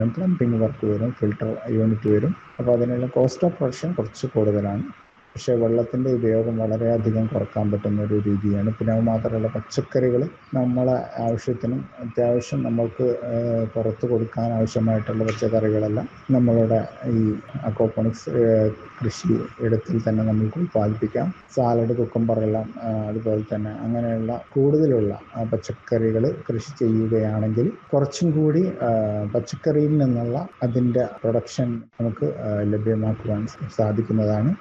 plumbing work വരും filter unit വരും അപ്പോൾ അതിനുള്ള കോസ്റ്റ് ഓഫ് പ്രൊഡക്ഷൻ കുറച്ച് കൂടുതലാണ് പക്ഷേ വെള്ളത്തിൻ്റെ ഉപയോഗം വളരെയധികം കുറക്കാൻ പറ്റുന്ന ഒരു രീതിയാണ് പിന്നെ അത് മാത്രമല്ല പച്ചക്കറികൾ നമ്മളെ ആവശ്യത്തിനും അത്യാവശ്യം നമ്മൾക്ക് ഏഹ്, പുറത്ത് കൊടുക്കാൻ ആവശ്യമായിട്ടുള്ള പച്ചക്കറികളെല്ലാം നമ്മളുടെ ഈ അക്വാപോണിക്സ് കൃഷി ഇടത്തിൽ തന്നെ നമുക്ക് ഉൽപ്പാദിപ്പിക്കാം സാലഡ് കുക്കുംബറെല്ലാം അതുപോലെ തന്നെ അങ്ങനെയുള്ള കൂടുതലുള്ള പച്ചക്കറികൾ കൃഷി ചെയ്യുകയാണെങ്കിൽ കുറച്ചും കൂടി ആ, പച്ചക്കറിയിൽ നിന്നുള്ള അതിൻ്റെ പ്രൊഡക്ഷൻ നമുക്ക് ആ, ലഭ്യമാക്കുവാൻ സാധിക്കുന്നതാണ്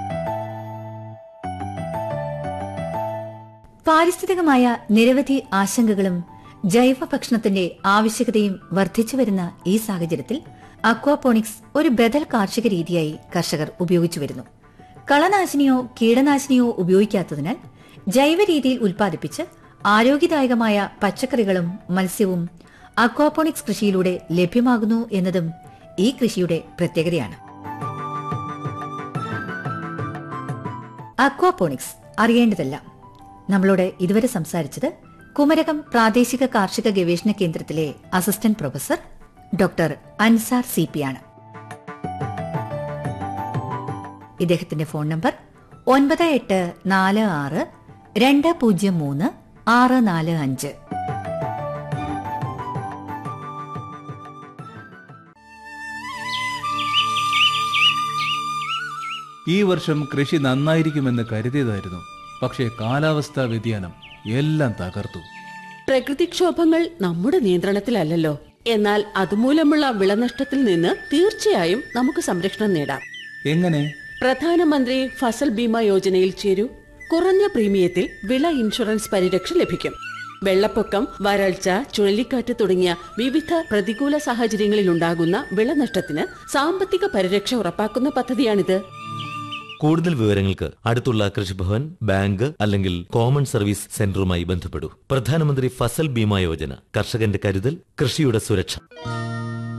പാരിസ്ഥിതികമായ നിരവധി ആശങ്കകളും ജൈവ ഭക്ഷണത്തിന്റെ ആവശ്യകതയും വർദ്ധിച്ചു വരുന്ന ഈ സാഹചര്യത്തിൽ അക്വാപോണിക്സ് ഒരു ബദൽ കാർഷിക രീതിയായി കർഷകർ ഉപയോഗിച്ചു വരുന്നു കളനാശിനിയോ കീടനാശിനിയോ ഉപയോഗിക്കാത്തതിനാൽ ജൈവ രീതിയിൽ ഉൽപ്പാദിപ്പിച്ച് ആരോഗ്യദായകമായ പച്ചക്കറികളും മത്സ്യവും അക്വാപോണിക്സ് കൃഷിയിലൂടെ ലഭ്യമാകുന്നു എന്നതും ഈ കൃഷിയുടെ പ്രത്യേകതയാണ് അക്വാപോണിക്സ് അറിയേണ്ടതെല്ലാം നമ്മളോട് ഇതുവരെ സംസാരിച്ചത് കുമരകം പ്രാദേശിക കാർഷിക ഗവേഷണ കേന്ദ്രത്തിലെ assistant professor doctor Ansar C P ആണ് ഇദ്ദേഹത്തിന്റെ ഫോൺ നമ്പർ ഒൻപത് എട്ട് നാല് ആറ് രണ്ട് പൂജ്യം മൂന്ന് ആറ് നാല് അഞ്ച് ഈ വർഷം കൃഷി നന്നായിരിക്കുമെന്ന് കരുതിയതായിരുന്നു പക്ഷേ കാലാവസ്ഥാ വ്യതിയാനം എല്ലാം തകർത്തു പ്രകൃതിക്ഷോഭങ്ങൾ നമ്മുടെ നിയന്ത്രണത്തിലല്ലല്ലോ എന്നാൽ അതുമൂലമുള്ള വിളനഷ്ടത്തിൽ നിന്ന് തീർച്ചയായും നമുക്ക് സംരക്ഷണം നേടാം എങ്ങനെ പ്രധാനമന്ത്രി ഫസൽ ബീമ യോജനയിൽ ചേരൂ കുറഞ്ഞ പ്രീമിയത്തിൽ വിള ഇൻഷുറൻസ് പരിരക്ഷ ലഭിക്കും വെള്ളപ്പൊക്കം വരൾച്ച ചുഴലിക്കാറ്റ് തുടങ്ങിയ വിവിധ പ്രതികൂല സാഹചര്യങ്ങളിൽ ഉണ്ടാകുന്ന വിളനഷ്ടത്തിന് സാമ്പത്തിക പരിരക്ഷ ഉറപ്പാക്കുന്ന പദ്ധതിയാണിത് കൂടുതൽ വിവരങ്ങൾക്ക് അടുത്തുള്ള കൃഷിഭവൻ ബാങ്ക് അല്ലെങ്കിൽ കോമൺ സർവീസ് സെന്ററുമായി ബന്ധപ്പെടൂ പ്രധാനമന്ത്രി ഫസൽ ബീമ യോജന കർഷകന്റെ കരുതൽ കൃഷിയുടെ സുരക്ഷ